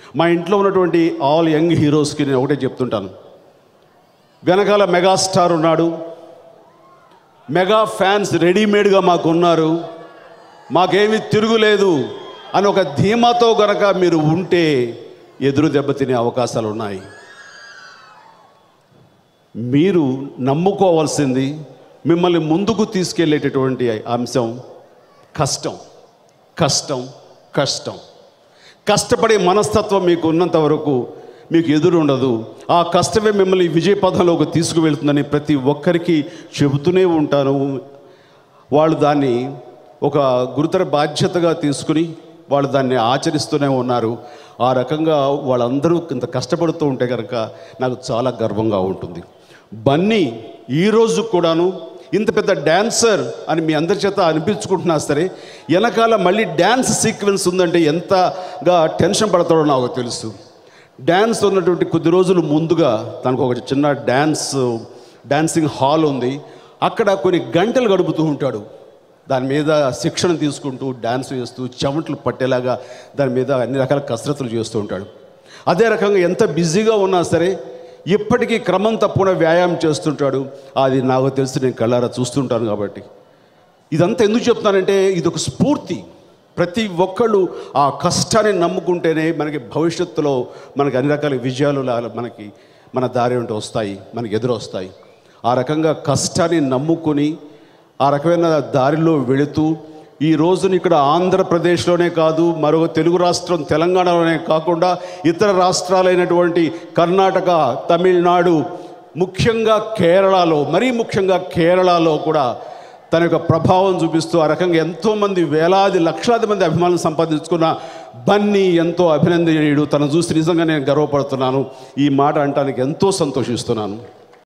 మా ఇంట్లో ఉన్నటువంటి ఆల్ యంగ్ హీరోస్కి నేను ఒకటే చెప్తుంటాను వెనకాల మెగాస్టార్ ఉన్నాడు మెగా ఫ్యాన్స్ రెడీమేడ్గా మాకు ఉన్నారు మాకేమీ తిరుగులేదు అని ఒక ధీమాతో గనక మీరు ఉంటే ఎదురు దెబ్బతినే అవకాశాలు ఉన్నాయి మీరు నమ్ముకోవాల్సింది మిమ్మల్ని ముందుకు తీసుకెళ్ళేటటువంటి అంశం కష్టం కష్టం కష్టం కష్టపడే మనస్తత్వం మీకు ఉన్నంత వరకు మీకు ఎదురు ఉండదు ఆ కష్టమే మిమ్మల్ని విజయ పదంలోకి తీసుకువెళ్తుందని ప్రతి ఒక్కరికి చెబుతూనే ఉంటాను వాళ్ళు దాన్ని ఒక గురుతర బాధ్యతగా తీసుకుని వాళ్ళు దాన్ని ఆచరిస్తూనే ఉన్నారు ఆ రకంగా వాళ్ళందరూ ఇంత కష్టపడుతూ ఉంటే కనుక నాకు చాలా గర్వంగా ఉంటుంది బన్నీ ఈరోజు కూడాను ఇంత పెద్ద డ్యాన్సర్ అని మీ అందరి చేత అనిపించుకుంటున్నా సరే వెనకాల మళ్ళీ డ్యాన్స్ సీక్వెన్స్ ఉందంటే ఎంతగా టెన్షన్ పడతాడో నాకు తెలుసు డ్యాన్స్ ఉన్నటువంటి కొద్ది రోజులు ముందుగా తనకు ఒక చిన్న డ్యాన్స్ డాన్సింగ్ హాల్ ఉంది అక్కడ కొన్ని గంటలు గడుపుతూ ఉంటాడు దాని మీద శిక్షణ తీసుకుంటూ డ్యాన్స్ చేస్తూ చెమటలు పట్టేలాగా దాని మీద అన్ని రకాల కసరత్తులు చేస్తూ ఉంటాడు అదే రకంగా ఎంత బిజీగా ఉన్నా సరే ఇప్పటికీ క్రమం తప్పకుండా వ్యాయామం చేస్తుంటాడు అది నాకు తెలిసి నేను కళ్ళారా చూస్తుంటాను కాబట్టి ఇదంతా ఎందుకు చెప్తున్నానంటే ఇది ఒక స్ఫూర్తి ప్రతి ఒక్కళ్ళు ఆ కష్టాన్ని నమ్ముకుంటేనే మనకి భవిష్యత్తులో మనకి అన్ని రకాల విజయాలు లా- మనకి మన దారి వెంట వస్తాయి మనకి ఎదురు వస్తాయి ఆ రకంగా కష్టాన్ని నమ్ముకొని ఆ రకమైన దారిలో వెళుతూ ఈ రోజున ఇక్కడ ఆంధ్రప్రదేశ్లోనే కాదు మరో తెలుగు రాష్ట్రం తెలంగాణలోనే కాకుండా ఇతర రాష్ట్రాలైనటువంటి కర్ణాటక తమిళనాడు ముఖ్యంగా కేరళలో మరీ ముఖ్యంగా కేరళలో కూడా తన యొక్క ప్రభావం చూపిస్తూ ఆ రకంగా ఎంతోమంది వేలాది లక్షలాది మంది అభిమానులు సంపాదించుకున్న బన్నీ ఎంతో అభినందనీయుడు తను చూసి నిజంగా నేను గర్వపడుతున్నాను ఈ మాట అంటానికి ఎంతో సంతోషిస్తున్నాను